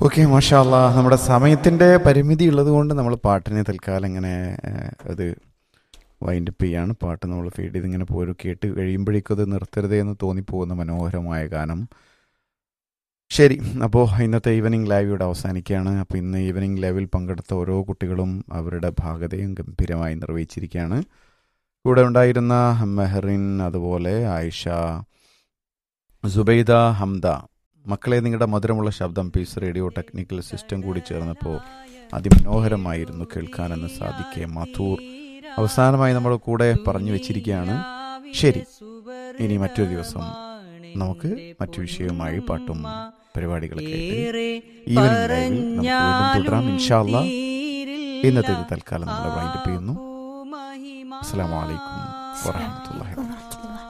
okay മാഷാല്ല നമ്മുടെ സമയത്തിൻ്റെ പരിമിതി ഉള്ളത് കൊണ്ട് നമ്മൾ പാട്ടിനെ തൽക്കാലം ഇങ്ങനെ ഏഹ്, അത് വൈൻഡപ്പ് ചെയ്യാണ് പാട്ട് നമ്മൾ ഫീഡ് ചെയ്ത് ഇങ്ങനെ പോരും കേട്ട് കഴിയുമ്പോഴേക്കും അത് നിർത്തരുതേ എന്ന് തോന്നിപ്പോകുന്ന മനോഹരമായ ഗാനം ശരി അപ്പോൾ ഇന്നത്തെ ഈവനിങ് ലൈവ് ഇവിടെ അവസാനിക്കുകയാണ് അപ്പോൾ ഇന്ന് ഈവനിങ് ലൈവിൽ പങ്കെടുത്ത ഓരോ കുട്ടികളും അവരുടെ ഭാഗതയും ഗംഭീരമായി നിർവഹിച്ചിരിക്കുകയാണ് കൂടെ ഉണ്ടായിരുന്ന മെഹറിൻ അതുപോലെ ആയിഷ സുബൈദ ഹംദ മക്കളെ നിങ്ങളുടെ മധുരമുള്ള ശബ്ദം പീസ് റേഡിയോ ടെക്നിക്കൽ സിസ്റ്റം കൂടി ചേർന്നപ്പോൾ അതിമനോഹരമായിരുന്നു കേൾക്കാനെന്ന് സാധിക്കെ മധൂർ അവസാനമായി നമ്മൾ കൂടെ പറഞ്ഞു വെച്ചിരിക്കുകയാണ് ശരി ഇനി മറ്റൊരു ദിവസം നമുക്ക് മറ്റു വിഷയവുമായി പാട്ടും പരിപാടികളൊക്കെ ആയിട്ട് ഈവനിങ് ലൈവിൽ നമുക്ക് വീണ്ടും തുടരാം ഇൻഷാല്ല ഇന്നത്തെ ഇത് തൽക്കാലം നമ്മൾ വൈൻഡപ്പ് ചെയ്യുന്നു അസ്സലാമു അലൈക്കും വറഹ്മത്തുള്ളാഹി വബറകാതുഹു